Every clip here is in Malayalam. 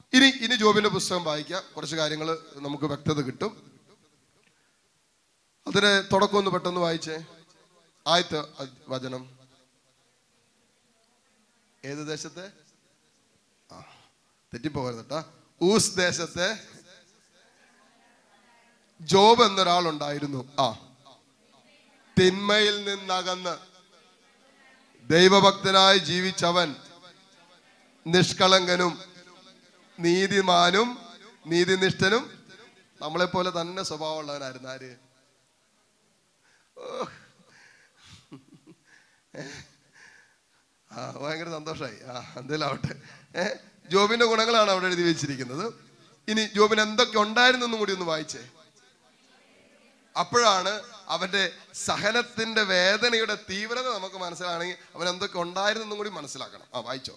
ഇനി ഇനി ജോബിന്റെ പുസ്തകം വായിക്കാം കുറച്ച് കാര്യങ്ങൾ നമുക്ക് വ്യക്തത കിട്ടും അതിന് തുടക്കം ഒന്ന് പെട്ടെന്ന് വായിച്ചേ ആദ്യത്തെ അദ് വചനം ഏത് ദേശത്തെ ആ തെറ്റിപ്പോകരുത് കേട്ടാ ഊസ് ദേശത്തെ ജോബ് എന്നൊരാളുണ്ടായിരുന്നു ആ തിന്മയിൽ നിന്നകന്ന് ദൈവഭക്തനായി ജീവിച്ചവൻ നിഷ്കളങ്കനും നീതിമാനും നീതിനിഷ്ഠനും നമ്മളെപ്പോലെ തന്നെ സ്വഭാവമുള്ളവനായിരുന്നു ആര് ഓ. ആ ഭയങ്കര സന്തോഷമായി ആ എന്തേലും ആവട്ടെ ഏ ജോബിന്റെ ഗുണങ്ങളാണ് അവിടെ എഴുതി വെച്ചിരിക്കുന്നത് ഇനി ജോബിന് എന്തൊക്കെ ഉണ്ടായിരുന്നെന്നും കൂടി ഒന്ന് വായിച്ചേ അപ്പോഴാണ് അവന്റെ സഹനത്തിന്റെ വേദനയുടെ തീവ്രത നമുക്ക് മനസ്സിലാണെങ്കിൽ അവൻ എന്തൊക്കെ ഉണ്ടായിരുന്നെന്നും കൂടി മനസ്സിലാക്കണം ആ വായിച്ചോ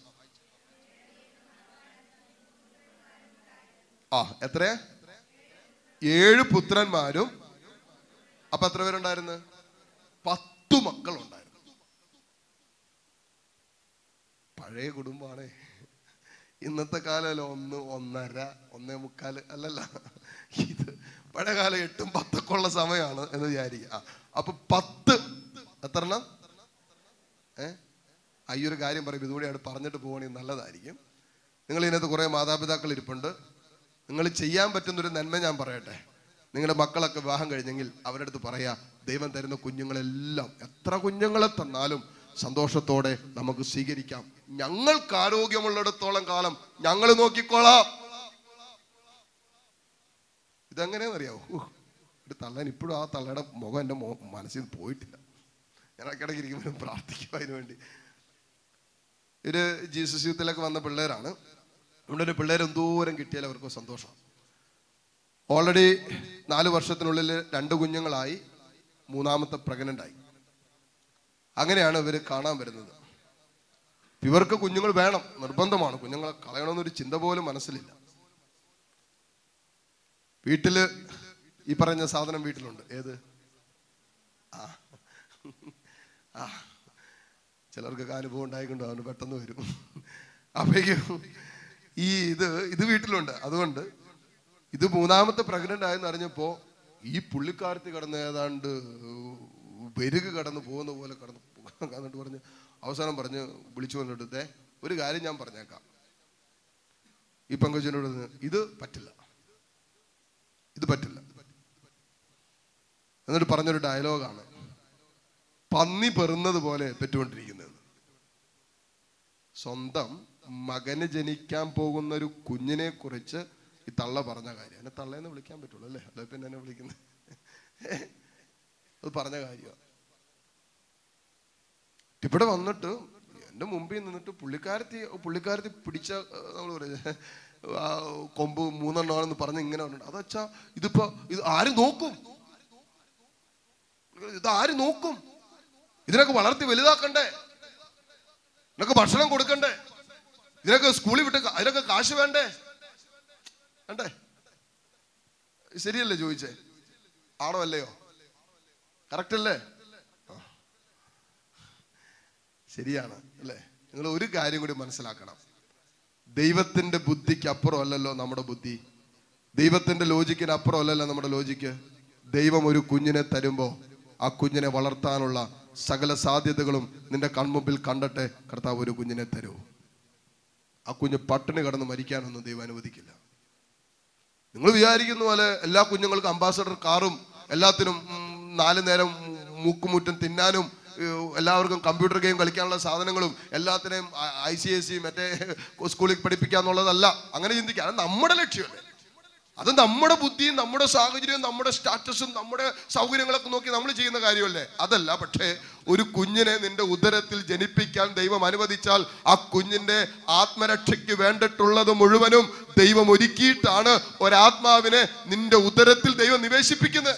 ആ എത്രയാ ഏഴ് പുത്രന്മാരും അപ്പൊ എത്ര പേരുണ്ടായിരുന്നു പത്തു മക്കളുണ്ടായിരുന്നു പഴയ കുടുംബാണേ ഇന്നത്തെ കാലമല്ല ഒന്ന് ഒന്നര ഒന്നേ മുക്കാല് അല്ലല്ല ഇത് പഴയ കാലം എട്ടും പത്തൊക്കെ ഉള്ള സമയമാണ് എന്ന് വിചാരിക്കുക ആ, അപ്പൊ പത്ത് എത്ര എണ്ണം ഏ ആ, ഈ ഒരു കാര്യം പറയും ഇതുകൂടിയാണ് പറഞ്ഞിട്ട് പോകണമെങ്കിൽ നല്ലതായിരിക്കും നിങ്ങൾ ഇതിനകത്ത് കുറെ മാതാപിതാക്കൾ ഇരിപ്പുണ്ട് നിങ്ങൾ ചെയ്യാൻ പറ്റുന്ന ഒരു നന്മ ഞാൻ പറയട്ടെ നിങ്ങളുടെ മക്കളൊക്കെ വിവാഹം കഴിഞ്ഞെങ്കിൽ അവരുടെ അടുത്ത് പറയാ ദൈവം തരുന്ന കുഞ്ഞുങ്ങളെല്ലാം എത്ര കുഞ്ഞുങ്ങളെ തന്നാലും സന്തോഷത്തോടെ നമുക്ക് സ്വീകരിക്കാം ഞങ്ങൾക്ക് ആരോഗ്യമുള്ളിടത്തോളം കാലം ഞങ്ങൾ നോക്കിക്കോളാം ഇതെങ്ങനെയാണെന്നറിയാവോ ഉഹ്, ഒരു തള്ളൻ ഇപ്പോഴും ആ തള്ളയുടെ മുഖം എൻ്റെ മോ- മനസ്സിൽ നിന്ന് പോയിട്ടില്ല ഞാൻ ഇടയ്ക്കിടയ്ക്ക് ഇരിക്കുമ്പോഴും പ്രാർത്ഥിക്കും അതിനു വേണ്ടി ഒരു ജീസസ് യൂത്തിലൊക്കെ വന്ന പിള്ളേരാണ് അതുകൊണ്ട് തന്നെ പിള്ളേർ എന്തോരം കിട്ടിയാൽ അവർക്ക് സന്തോഷം ഓൾറെഡി നാല് വർഷത്തിനുള്ളിൽ രണ്ട് കുഞ്ഞുങ്ങളായി മൂന്നാമത്തെ പ്രഗ്നന്റ് ആയി അങ്ങനെയാണ് ഇവർ കാണാൻ വരുന്നത് ഇവർക്ക് കുഞ്ഞുങ്ങൾ വേണം നിർബന്ധമാണ് കുഞ്ഞുങ്ങളെ കളയണമെന്നൊരു ചിന്ത പോലും മനസ്സിലില്ല വീട്ടില് ഈ പറഞ്ഞ സാധനം വീട്ടിലുണ്ട് ഏത് ആ ആ ചിലർക്കൊക്കെ അനുഭവം ഉണ്ടായിക്കൊണ്ടോ അവന് പെട്ടെന്ന് വരും അപ്പോഴേക്കും ഈ ഇത് ഇത് വീട്ടിലുണ്ട് അതുകൊണ്ട് ഇത് മൂന്നാമത്തെ പ്രഗ്നന്റ് ആയെന്ന് അറിഞ്ഞപ്പോ ഈ പുള്ളിക്കാരത്തി കടന്ന് ഏതാണ്ട് പെരുക് കടന്ന് പോകുന്ന പോലെ കടന്ന് പോ- എന്നിട്ട് പറഞ്ഞ് അവസാനം പറഞ്ഞ് വിളിച്ചു വന്നിട്ട് "ദേ, ഒരു കാര്യം ഞാൻ പറഞ്ഞേക്കാം ഈ പങ്കജിനോട് പറഞ്ഞ്, ഇത് പറ്റില്ല ഇത് പറ്റില്ല എന്നിട്ട് പറഞ്ഞൊരു ഡയലോഗാണ് പന്നി പെറുന്നത് പോലെ പെറ്റുകൊണ്ടിരിക്കുന്നത് സ്വന്തം മകന് ജനിക്കാൻ പോകുന്ന ഒരു കുഞ്ഞിനെ കുറിച്ച് ഈ തള്ള പറഞ്ഞ കാര്യം എന്നെ തള്ളേന്ന് വിളിക്കാൻ പറ്റുള്ളൂ അല്ലേ അല്ലെ പിന്നെ എന്നെ വിളിക്കുന്നത് അത് പറഞ്ഞ കാര്യമാണ് ഇവിടെ വന്നിട്ട് എന്റെ മുമ്പിൽ നിന്നിട്ട് പുള്ളിക്കാരത്തി പുള്ളിക്കാരത്തി പിടിച്ച നമ്മൾ പറയുന്നത് ആ കൊമ്പ് മൂന്നെണ്ണമാണെന്ന് പറഞ്ഞ് ഇങ്ങനെ പറഞ്ഞിട്ട് അതച്ചാ ഇതിപ്പോ ഇത് ആര് നോക്കും ഇത് ആര് നോക്കും ഇതിനൊക്കെ വളർത്തി വലുതാക്കണ്ടേ ഇതിനൊക്കെ ഭക്ഷണം കൊടുക്കണ്ടേ ഇതിനൊക്കെ സ്കൂളിൽ വിട്ട് ക- അതിനൊക്കെ കാശ് വേണ്ടേ വേണ്ടേ ശരിയല്ലേ ചോദിച്ചേ ആണോ അല്ലയോ കറക്റ്റ് അല്ലേ ആ. ശരിയാണ് അല്ലേ നിങ്ങൾ ഒരു കാര്യം കൂടി മനസ്സിലാക്കണം ദൈവത്തിന്റെ ബുദ്ധിക്ക് അപ്പുറം അല്ലല്ലോ നമ്മുടെ ബുദ്ധി ദൈവത്തിന്റെ ലോജിക്കിന് അപ്പുറം അല്ലല്ലോ നമ്മുടെ ലോജിക്ക് ദൈവം ഒരു കുഞ്ഞിനെ തരുമ്പോ ആ കുഞ്ഞിനെ വളർത്താനുള്ള സകല സാധ്യതകളും നിന്റെ കൺമുമ്പിൽ കണ്ടിട്ട് കർത്താവ് ഒരു കുഞ്ഞിനെ തരൂ ആ കുഞ്ഞ് പട്ടിണി കടന്ന് മരിക്കാനൊന്നും ദൈവം അനുവദിക്കില്ല നിങ്ങൾ വിചാരിക്കുന്ന പോലെ എല്ലാ കുഞ്ഞുങ്ങൾക്കും അംബാസഡർ കാറും എല്ലാത്തിനും ഉം, നാല് നേരം മൂക്കുമുറ്റും തിന്നാനും ഏഹ്, എല്ലാവർക്കും കമ്പ്യൂട്ടർ ഗെയിം കളിക്കാനുള്ള സാധനങ്ങളും എല്ലാത്തിനെയും ഐ സി എസ് സി മറ്റേ സ്കൂളിൽ പഠിപ്പിക്കുക എന്നുള്ളതല്ല അങ്ങനെ ചിന്തിക്കുക അത് നമ്മുടെ ലക്ഷ്യമല്ലേ അത് നമ്മുടെ ബുദ്ധിയും നമ്മുടെ സാഹചര്യവും നമ്മുടെ സ്റ്റാറ്റസും നമ്മുടെ സൗകര്യങ്ങളൊക്കെ നോക്കി നമ്മൾ ചെയ്യുന്ന കാര്യമല്ലേ അതല്ല പക്ഷേ ഒരു കുഞ്ഞിനെ നിന്റെ ഉദരത്തിൽ ജനിപ്പിക്കാൻ ദൈവം അനുവദിച്ചാൽ ആ കുഞ്ഞിന്റെ ആത്മരക്ഷയ്ക്ക് വേണ്ടിട്ടുള്ളത് മുഴുവനും ദൈവം ഒരുക്കിയിട്ടാണ് ഒരാത്മാവിനെ നിന്റെ ഉദരത്തിൽ ദൈവം നിവേശിപ്പിക്കുന്നത്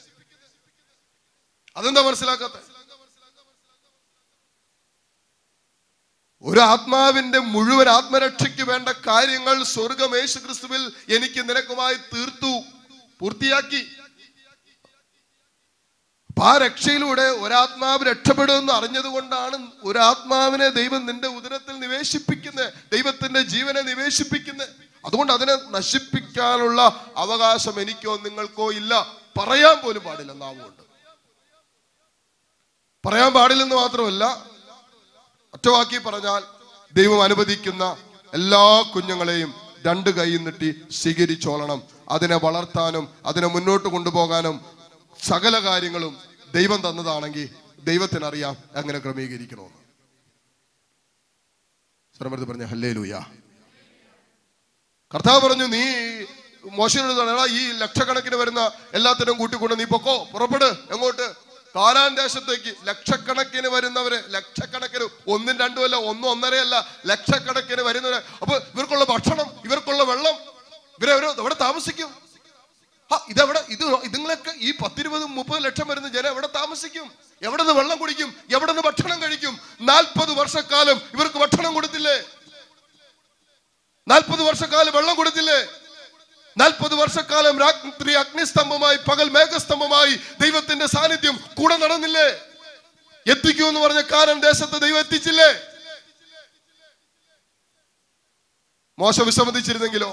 അതെന്താ മനസ്സിലാക്കാത്ത ഒരു ആത്മാവിന്റെ മുഴുവൻ ആത്മരക്ഷയ്ക്ക് വേണ്ട കാര്യങ്ങൾ സ്വർഗം യേശു ക്രിസ്തുവിൽ എനിക്ക് നിനക്കുമായി തീർത്തു പൂർത്തിയാക്കി അപ്പൊ ആ രക്ഷയിലൂടെ ഒരാത്മാവ് രക്ഷപ്പെടുമെന്ന് അറിഞ്ഞതുകൊണ്ടാണ് ഒരാത്മാവിനെ ദൈവം നിന്റെ ഉദരത്തിൽ നിവേശിപ്പിക്കുന്നത് ദൈവത്തിന്റെ ജീവനെ നിവേശിപ്പിക്കുന്നത് അതുകൊണ്ട് അതിനെ നശിപ്പിക്കാനുള്ള അവകാശം എനിക്കോ നിങ്ങൾക്കോ ഇല്ല പറയാൻ പോലും പാടില്ല നാവുകൊണ്ട് പറയാൻ പാടില്ലെന്ന് മാത്രമല്ല ഒറ്റവാക്കി പറഞ്ഞാൽ ദൈവം അനുവദിക്കുന്ന എല്ലാ കുഞ്ഞുങ്ങളെയും രണ്ട് കൈ നീട്ടി സ്വീകരിച്ചോളണം അതിനെ വളർത്താനും അതിനെ മുന്നോട്ട് കൊണ്ടുപോകാനും സകല കാര്യങ്ങളും ദൈവം തന്നതാണെങ്കിൽ ദൈവത്തിനറിയാം എങ്ങനെ ക്രമീകരിക്കണമെന്ന് സ്വരമടുത്ത് പറഞ്ഞ ഹല്ലേ ലൂയ കർത്താവ് പറഞ്ഞു നീ മോശനോട് പറഞ്ഞാ ഈ ലക്ഷക്കണക്കിന് വരുന്ന എല്ലാത്തിനും കൂട്ടിക്കൊണ്ട് നീ പൊക്കോ പുറപ്പെട് എങ്ങോട്ട് കാനാൻ ദേശത്തേക്ക് ലക്ഷക്കണക്കിന് വരുന്നവര് ലക്ഷക്കണക്കിന് ഒന്നും രണ്ടും അല്ല ഒന്നും ഒന്നരയല്ല ലക്ഷക്കണക്കിന് വരുന്നവര് അപ്പൊ ഇവർക്കുള്ള ഭക്ഷണം ഇവർക്കുള്ള വെള്ളം ഇവരെ എവിടെ താമസിക്കും ആ, ഇതെവിടെ ഇത് ഇതുങ്ങളൊക്കെ ഈ പത്തിരുപത് മുപ്പത് ലക്ഷം വരുന്ന ജനം എവിടെ താമസിക്കും എവിടെ നിന്ന് വെള്ളം കുടിക്കും എവിടെ നിന്ന് ഭക്ഷണം കഴിക്കും നാൽപ്പത് വർഷക്കാലം ഇവർക്ക് ഭക്ഷണം കൊടുത്തില്ലേ നാൽപ്പത് വർഷക്കാലം വെള്ളം കൊടുത്തില്ലേ നാൽപ്പത് വർഷക്കാലം രാത്രി അഗ്നിസ്തംഭമായി പകൽ മേഘസ്തംഭമായി ദൈവത്തിന്റെ സാന്നിധ്യം കൂടെ നടന്നില്ലേ എത്തിക്കൂ എന്ന് പറഞ്ഞ കാരൻ ദേശത്ത് ദൈവം എത്തിച്ചില്ലേ മോശ വിസമ്മതിച്ചിരുന്നെങ്കിലോ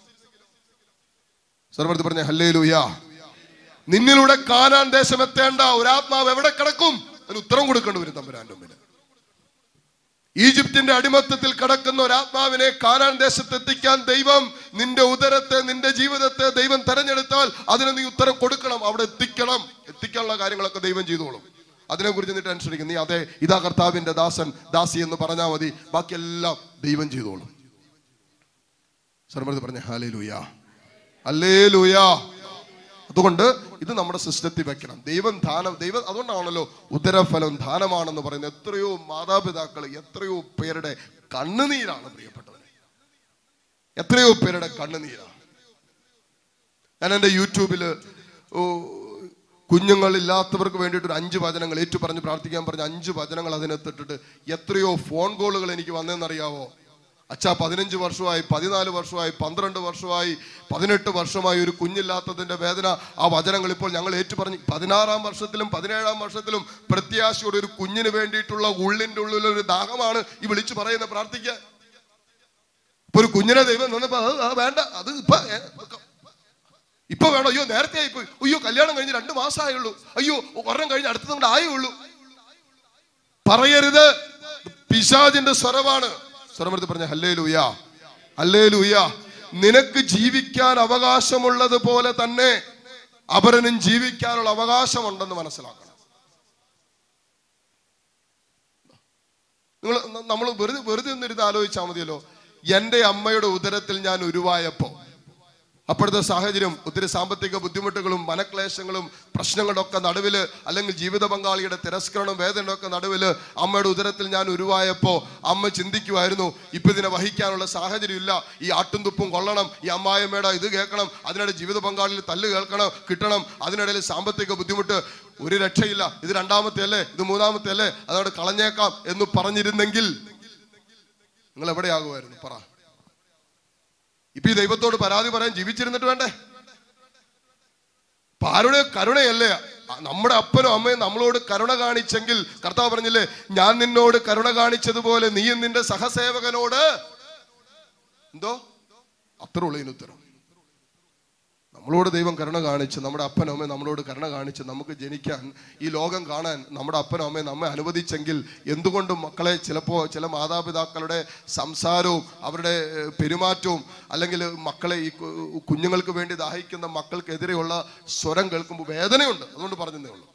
സർവർത്തി പറഞ്ഞ ഹല്ലേ ലൂയ നിന്നിലൂടെ കാനാൻ ദേശം എത്തേണ്ട ഒരാത്മാവ് എവിടെ കിടക്കും അതിന് ഉത്തരം കൊടുക്കേണ്ടി വരും തമ്പുരാന്റെ മുമ്പിൽ ഈജിപ്തിന്റെ അടിമത്തത്തിൽ കിടക്കുന്ന ഒരാത്മാവിനെ കാനാൻ ദേശത്ത് എത്തിക്കാൻ ദൈവം നിന്റെ ഉദരത്തെ നിന്റെ ജീവിതത്തെ ദൈവം തെരഞ്ഞെടുത്താൽ അതിന് നീ ഉത്തരം കൊടുക്കണം അവിടെ എത്തിക്കണം എത്തിക്കാനുള്ള കാര്യങ്ങളൊക്കെ ദൈവം ചെയ്തോളും അതിനെക്കുറിച്ച് നീ ടെൻഷൻ അടിക്കും നീ അതെ ഇതാ കർത്താവിന്റെ ദാസൻ ദാസി എന്ന് പറഞ്ഞാൽ മതി ബാക്കിയെല്ലാം ദൈവം ചെയ്തോളും സർമൃതി പറഞ്ഞ ഹാലേ ലൂയ അല്ലേ ലൂയ അതുകൊണ്ട് ഇത് നമ്മുടെ സിസ്റ്റത്തിൽ വെക്കണം ദൈവം ദാനം ദൈവം അതുകൊണ്ടാണല്ലോ ഉദരഫലം ദാനമാണെന്ന് പറയുന്നത് എത്രയോ മാതാപിതാക്കൾ എത്രയോ പേരുടെ കണ്ണുനീരാണ് പ്രിയപ്പെട്ടവരെ എത്രയോ പേരുടെ കണ്ണുനീരാണ് ഞാൻ എൻ്റെ യൂട്യൂബില് ഓ, കുഞ്ഞുങ്ങളില്ലാത്തവർക്ക് വേണ്ടിയിട്ട് ഒരു അഞ്ച് വചനങ്ങൾ ഏറ്റു പറഞ്ഞ് പ്രാർത്ഥിക്കാൻ പറഞ്ഞ അഞ്ച് വചനങ്ങൾ അതിനകത്തിട്ടിട്ട് എത്രയോ ഫോൺ കോളുകൾ എനിക്ക് വന്നതെന്നറിയാവോ അച്ഛാ പതിനഞ്ച് വർഷമായി പതിനാല് വർഷമായി പന്ത്രണ്ട് വർഷമായി പതിനെട്ട് വർഷമായി ഒരു കുഞ്ഞില്ലാത്തതിന്റെ വേദന ആ വചനങ്ങൾ ഇപ്പോൾ ഞങ്ങൾ ഏറ്റുപറഞ്ഞ് പതിനാറാം വർഷത്തിലും പതിനേഴാം വർഷത്തിലും പ്രത്യാശയോടെ ഒരു കുഞ്ഞിന് വേണ്ടിയിട്ടുള്ള ഉള്ളിന്റെ ഉള്ളിൽ ഒരു ദാഹമാണ് ഈ വിളിച്ചു പറയുന്ന പ്രാർത്ഥിക്കാൻ ഇപ്പൊ ഒരു കുഞ്ഞിനെ ദൈവം തന്നപ്പോ അത് അത് വേണ്ട അത് ഇപ്പൊ ഏ, ഇപ്പൊ വേണോ അയ്യോ നേരത്തെ ആയിപ്പോയി അയ്യോ കല്യാണം കഴിഞ്ഞ് രണ്ട് മാസമായുള്ളൂ അയ്യോ ഒരെണ്ണം കഴിഞ്ഞ് അടുത്തത് കൊണ്ട് ആയേ ഉള്ളൂ പറയരുത് പിശാജിന്റെ സ്വരമാണ് സ്വരമെടുത്ത് പറഞ്ഞ ഹല്ലേ ലൂയ ഹല്ലേ ലൂയ നിനക്ക് ജീവിക്കാൻ അവകാശമുള്ളത് പോലെ തന്നെ അപരനും ജീവിക്കാനുള്ള അവകാശമുണ്ടെന്ന് മനസ്സിലാക്കണം നിങ്ങൾ നമ്മൾ വെറുതെ വെറുതെ ഒന്നിരുന്ന് ആലോചിച്ചാൽ മതിയല്ലോ എൻ്റെ അമ്മയുടെ ഉദരത്തിൽ ഞാൻ ഉരുവായപ്പോ അപ്പോഴത്തെ സാഹചര്യം ഒത്തിരി സാമ്പത്തിക ബുദ്ധിമുട്ടുകളും മനക്ലേശങ്ങളും പ്രശ്നങ്ങളുടെ ഒക്കെ നടുവില് അല്ലെങ്കിൽ ജീവിത പങ്കാളിയുടെ തിരസ്കരണം വേദനയുടെ ഒക്കെ നടുവില് അമ്മയുടെ ഉദരത്തിൽ ഞാൻ ഉരുവായപ്പോ അമ്മ ചിന്തിക്കുമായിരുന്നു ഇപ്പൊ ഇതിനെ വഹിക്കാനുള്ള സാഹചര്യം ഇല്ല ഈ ആട്ടും തുപ്പും കൊള്ളണം ഈ അമ്മായിയമ്മയുടെ ഇത് കേൾക്കണം അതിനിടെ ജീവിത പങ്കാളിയിൽ തല്ല് കേൾക്കണം കിട്ടണം അതിനിടയിൽ സാമ്പത്തിക ബുദ്ധിമുട്ട് ഒരു രക്ഷയില്ല ഇത് രണ്ടാമത്തെ അല്ലേ ഇത് മൂന്നാമത്തെ അല്ലേ അതോടെ കളഞ്ഞേക്കാം എന്ന് പറഞ്ഞിരുന്നെങ്കിൽ നിങ്ങൾ എവിടെയാകുമായിരുന്നു പറ ഇപ്പൊ ഈ ദൈവത്തോട് പരാതി പറയാൻ ജീവിച്ചിരുന്നിട്ട് വേണ്ടേ അപ്പൊ ആരുടെ കരുണയല്ലേ ആ, നമ്മുടെ അപ്പനും അമ്മയും നമ്മളോട് കരുണ കാണിച്ചെങ്കിൽ കർത്താവ് പറഞ്ഞില്ലേ ഞാൻ നിന്നോട് കരുണ കാണിച്ചതുപോലെ നീയും നിന്റെ സഹസേവകനോട് എന്തോ അത്ര ഉള്ളൂ ഇതിന് ഉത്തരം നമ്മളോട് ദൈവം കരുണ കാണിച്ച് നമ്മുടെ അപ്പനും അമ്മയും നമ്മളോട് കരുണ കാണിച്ച് നമുക്ക് ജനിക്കാൻ ഈ ലോകം കാണാൻ നമ്മുടെ അപ്പനും അമ്മയും നമ്മെ അനുവദിച്ചെങ്കിൽ എന്തുകൊണ്ടും മക്കളെ ചിലപ്പോൾ ചില മാതാപിതാക്കളുടെ സംസാരവും അവരുടെ ഏഹ്, പെരുമാറ്റവും അല്ലെങ്കിൽ മക്കളെ ഈ കു- കുഞ്ഞുങ്ങൾക്ക് വേണ്ടി ദാഹിക്കുന്ന മക്കൾക്കെതിരെയുള്ള സ്വരം കേൾക്കുമ്പോൾ വേദനയുണ്ട് അതുകൊണ്ട് പറഞ്ഞതേ ഉള്ളൂ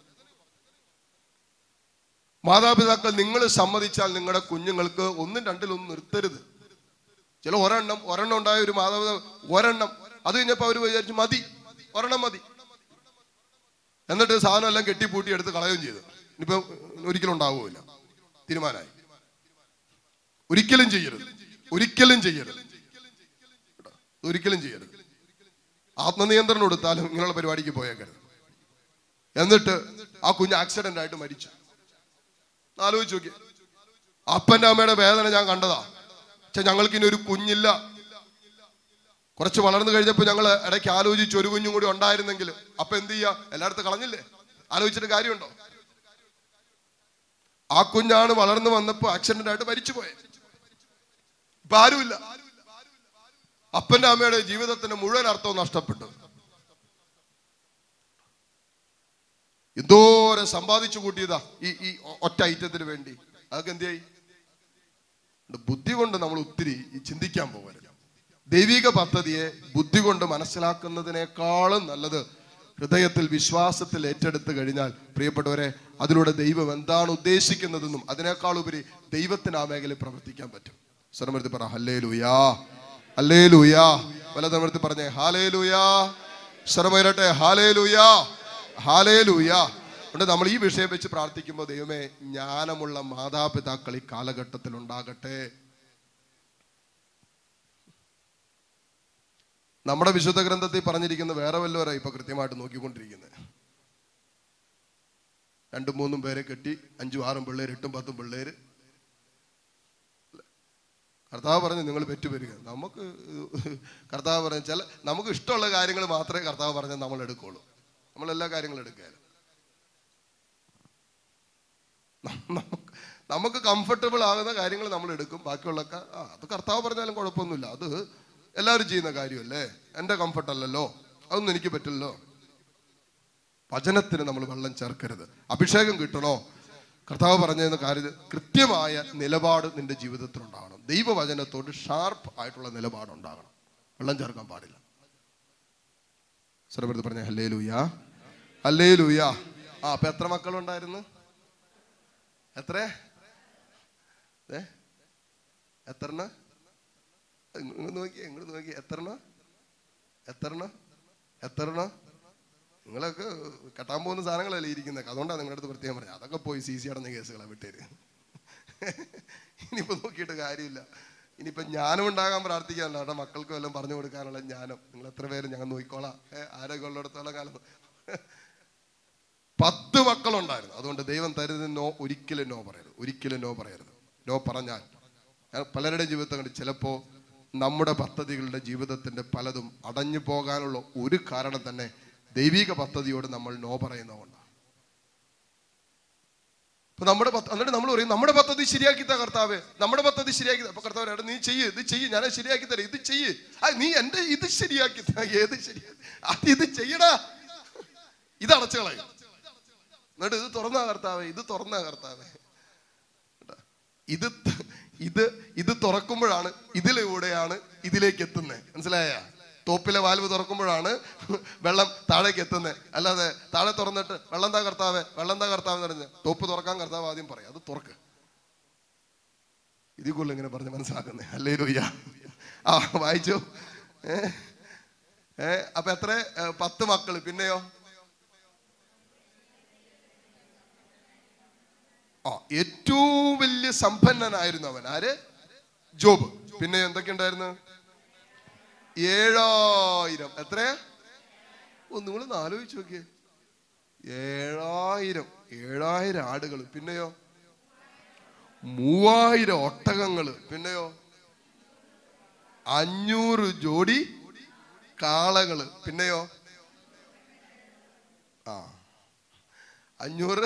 മാതാപിതാക്കൾ നിങ്ങൾ സമ്മതിച്ചാൽ നിങ്ങളുടെ കുഞ്ഞുങ്ങൾക്ക് ഒന്നും രണ്ടിലൊന്നും നിർത്തരുത് ചില ഒരെണ്ണം ഒരെണ്ണം ഉണ്ടായ ഒരു മാതാപിതാ ഒരെണ്ണം അത് കഴിഞ്ഞപ്പോ അവര് വിചാരിച്ചു മതി ഒരെണ്ണം മതി എന്നിട്ട് സാധനം എല്ലാം കെട്ടിപ്പൂട്ടി എടുത്ത് കളയുകയും ചെയ്തു ഇനിയിപ്പോ ഒരിക്കലും ഉണ്ടാവുകയില്ല തീരുമാനമായി ഒരിക്കലും ചെയ്യരുത് ഒരിക്കലും ചെയ്യരുത് കേട്ടോ? ഒരിക്കലും ചെയ്യരുത് ആത്മനിയന്ത്രണം എടുത്താലും ഇങ്ങനെയുള്ള പരിപാടിക്ക് പോയേക്കരുത് എന്നിട്ട് ആ കുഞ്ഞ് ആക്സിഡന്റ് ആയിട്ട് മരിച്ചു ആലോചിച്ച് നോക്കിയേ അപ്പന്റെ അമ്മയുടെ വേദന ഞാൻ കണ്ടതാ പക്ഷെ ഞങ്ങൾക്ക് ഇനി ഒരു കുഞ്ഞില്ല കുറച്ച് വളർന്നു കഴിഞ്ഞപ്പോൾ ഞങ്ങൾ ഇടയ്ക്ക് ആലോചിച്ച് ഒരു കുഞ്ഞും കൂടി ഉണ്ടായിരുന്നെങ്കിൽ അപ്പൊ എന്ത് ചെയ്യാ എല്ലായിടത്തും കളഞ്ഞില്ലേ ആലോചിച്ചിട്ട് കാര്യമുണ്ടോ ആ കുഞ്ഞാണ് വളർന്നു വന്നപ്പോ ആക്സിഡന്റ് ആയിട്ട് മരിച്ചു പോയത് ഇപ്പൊ ആരുമില്ല അപ്പന്റെ അമ്മയുടെ ജീവിതത്തിന്റെ മുഴുവൻ അർത്ഥവും നഷ്ടപ്പെട്ടു എന്തോരം സമ്പാദിച്ചു കൂട്ടിയതാ ഈ ഈ ഒറ്റ ഐറ്റത്തിന് വേണ്ടി അതൊക്കെ എന്തിയായി ബുദ്ധി കൊണ്ട് നമ്മൾ ഒത്തിരി ഈ ചിന്തിക്കാൻ പോകരുത് ദൈവിക പദ്ധതിയെ ബുദ്ധി കൊണ്ട് മനസ്സിലാക്കുന്നതിനേക്കാളും നല്ലത് ഹൃദയത്തിൽ വിശ്വാസത്തിൽ ഏറ്റെടുത്ത് കഴിഞ്ഞാൽ പ്രിയപ്പെട്ടവരെ അതിലൂടെ ദൈവം എന്താണ് ഉദ്ദേശിക്കുന്നതെന്നും അതിനേക്കാൾ ഉപരി ദൈവത്തിന് ആ മേഖലയിൽ പ്രവർത്തിക്കാൻ പറ്റും സ്വരമെടുത്ത് പറ ഹല്ലേ ലൂയാ ഹല്ലേ ലൂയാ വലതമെടുത്ത് പറഞ്ഞേ ഹാലേ ലൂയാ സ്വരമേരട്ടെ ഹാലേ ലൂയാ ഹാലേ ലൂയാ അതുകൊണ്ട് നമ്മൾ ഈ വിഷയം വെച്ച് പ്രാർത്ഥിക്കുമ്പോൾ ദൈവമേ ജ്ഞാനമുള്ള മാതാപിതാക്കൾ ഈ കാലഘട്ടത്തിൽ ഉണ്ടാകട്ടെ നമ്മുടെ വിശുദ്ധ ഗ്രന്ഥത്തിൽ പറഞ്ഞിരിക്കുന്ന വേറെ വല്ലവരാ ഇപ്പൊ കൃത്യമായിട്ട് നോക്കിക്കൊണ്ടിരിക്കുന്നത് രണ്ടും മൂന്നും പേരെ കെട്ടി അഞ്ചും ആറും പിള്ളേര് എട്ടും പത്തും പിള്ളേര് കർത്താവ് പറഞ്ഞു നിങ്ങൾ പെറ്റുവരിക നമുക്ക് കർത്താവ് പറഞ്ഞ ചില നമുക്ക് ഇഷ്ടമുള്ള കാര്യങ്ങൾ മാത്രമേ കർത്താവ് പറഞ്ഞാൽ നമ്മൾ എടുക്കുള്ളൂ നമ്മൾ എല്ലാ കാര്യങ്ങളും എടുക്കുകയില്ല നമുക്ക് നമുക്ക് കംഫർട്ടബിൾ ആകുന്ന കാര്യങ്ങൾ നമ്മൾ എടുക്കും ബാക്കിയുള്ളൊക്കെ ആ അത് കർത്താവ് പറഞ്ഞാലും കുഴപ്പമൊന്നുമില്ല അത് എല്ലാവരും ചെയ്യുന്ന കാര്യമല്ലേ എൻ്റെ കംഫർട്ട് അല്ലല്ലോ അതൊന്നും എനിക്ക് പറ്റില്ലല്ലോ വചനത്തിന് നമ്മൾ വെള്ളം ചേർക്കരുത് അഭിഷേകം കിട്ടണോ കർത്താവ് പറഞ്ഞതെന്ന കാര്യം കൃത്യമായ നിലപാട് നിന്റെ ജീവിതത്തിൽ ഉണ്ടാകണം ദൈവവചനത്തോട് ഷാർപ്പ് ആയിട്ടുള്ള നിലപാട് ഉണ്ടാകണം വെള്ളം ചേർക്കാൻ പാടില്ല സ്വരപ്പെടുത്ത് പറഞ്ഞ ഹല്ലേ ലൂയ ഹല്ലേ ലൂയ ആ അപ്പൊ എത്ര മക്കളുണ്ടായിരുന്നു എത്ര ഏ എത്രണ്ണ ഇങ്ങോട്ട് നോക്കി ഇങ്ങോട്ട് നോക്കി എത്രണ്ണ എത്രണ്ണ എത്രണ്ണ നിങ്ങളൊക്കെ കെട്ടാൻ പോകുന്ന സാധനങ്ങളല്ലേ ഇരിക്കുന്നത് അതുകൊണ്ടാണ് നിങ്ങളുടെ അടുത്ത് പ്രത്യേകം പറഞ്ഞത് അതൊക്കെ പോയി സി സി അടഞ്ഞ കേസുകളാണ് വിട്ടേര് ഇനിയിപ്പോ നോക്കിയിട്ട് കാര്യമില്ല ഇനിയിപ്പോ ജ്ഞാനം ഉണ്ടാകാൻ പ്രാർത്ഥിക്കാനല്ല അവിടെ മക്കൾക്ക് വല്ലതും പറഞ്ഞു കൊടുക്കാനുള്ള ജ്ഞാനം നിങ്ങൾ എത്ര പേര് ഞങ്ങൾ നോക്കിക്കോളാം ഏഹ് ആരോഗ്യം ഉള്ളിടത്തോളം കാലം പത്ത് മക്കളുണ്ടായിരുന്നു അതുകൊണ്ട് ദൈവം തരുന്ന നോ ഒരിക്കലും നോ പറയരുത് ഒരിക്കലും നോ പറയരുത് നോ പറഞ്ഞാൽ ഞാൻ പലരുടെയും ജീവിതത്തിൽ കണ്ട് ചിലപ്പോ നമ്മുടെ പദ്ധതികളുടെ ജീവിതത്തിന്റെ പലതും അടഞ്ഞു പോകാനുള്ള ഒരു കാരണം തന്നെ ദൈവിക പദ്ധതിയോട് നമ്മൾ നോ പറയുന്നതുകൊണ്ടാണ് അപ്പൊ നമ്മുടെ പദ്ധ- എന്നിട്ട് നമ്മൾ പറയും നമ്മുടെ പദ്ധതി ശരിയാക്കി താ കർത്താവ് നമ്മുടെ പദ്ധതി ശരിയാക്കി താ." അപ്പൊ കർത്താവ് പറയും, "എടാ, നീ ചെയ്യ് ഇത് ചെയ്യ് ഞാൻ ശരിയാക്കി തരാം ഇത് ചെയ്യ് ആ നീ എന്റെ ഇത് ശരിയാക്കി താ ഏത് ശരിയാ അത് ഇത് ചെയ്യടാ ഇത് അടച്ചു കളയും എന്നിട്ട് ഇത് തുറന്ന കർത്താവേ ഇത് തുറന്ന കർത്താവേ കേട്ടോ? ഇത് ത- ഇത് ഇത് തുറക്കുമ്പോഴാണ് ഇതിലൂടെയാണ് ഇതിലേക്ക് എത്തുന്നത് മനസ്സിലായ തോപ്പിലെ വാൽവ് തുറക്കുമ്പോഴാണ് വെള്ളം താഴേക്ക് എത്തുന്നത് അല്ലാതെ താഴെ തുറന്നിട്ട് വെള്ളം താ കർത്താവേ വെള്ളം താ കർത്താവ് എന്ന് പറഞ്ഞ് തോപ്പ് തുറക്കാൻ കർത്താവ് ആദ്യം പറയും അത് തുറക്ക് ഇതിൽ കൂടുതൽ ഇങ്ങനെ പറഞ്ഞ് മനസ്സിലാക്കുന്നേ അല്ലേ രോയ്യ ആ വായിച്ചു ഏ ഏ അപ്പൊ എത്ര ഏ, പത്ത് മക്കള് പിന്നെയോ ആ ഏറ്റവും വലിയ സമ്പന്നനായിരുന്നു അവൻ ആര് ജോബ് പിന്നെ എന്തൊക്കെ ഉണ്ടായിരുന്നു ഏഴായിരം എത്രയാ ഓ നിങ്ങൾ ആലോചിച്ച് നോക്കിയേ ഏഴായിരം ഏഴായിരം ആടുകൾ പിന്നെയോ മൂവായിരം ഒട്ടകങ്ങള് പിന്നെയോ അഞ്ഞൂറ് ജോഡി കാളകള് പിന്നെയോ ആ അഞ്ഞൂറ്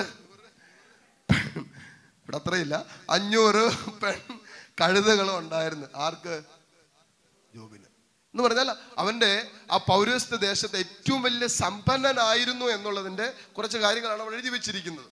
ഇവിടെ അത്രയില്ല അഞ്ഞൂറ് പെൺ കഴുതകളും ഉണ്ടായിരുന്നു ആർക്ക് ജോബിന് എന്ന് പറഞ്ഞാൽ അവന്റെ ആ പൗരസ്ത്യ ദേശത്തെ ഏറ്റവും വലിയ സമ്പന്നനായിരുന്നു എന്നുള്ളതിന്റെ കുറച്ച് കാര്യങ്ങളാണ് അവിടെ എഴുതി വെച്ചിരിക്കുന്നത്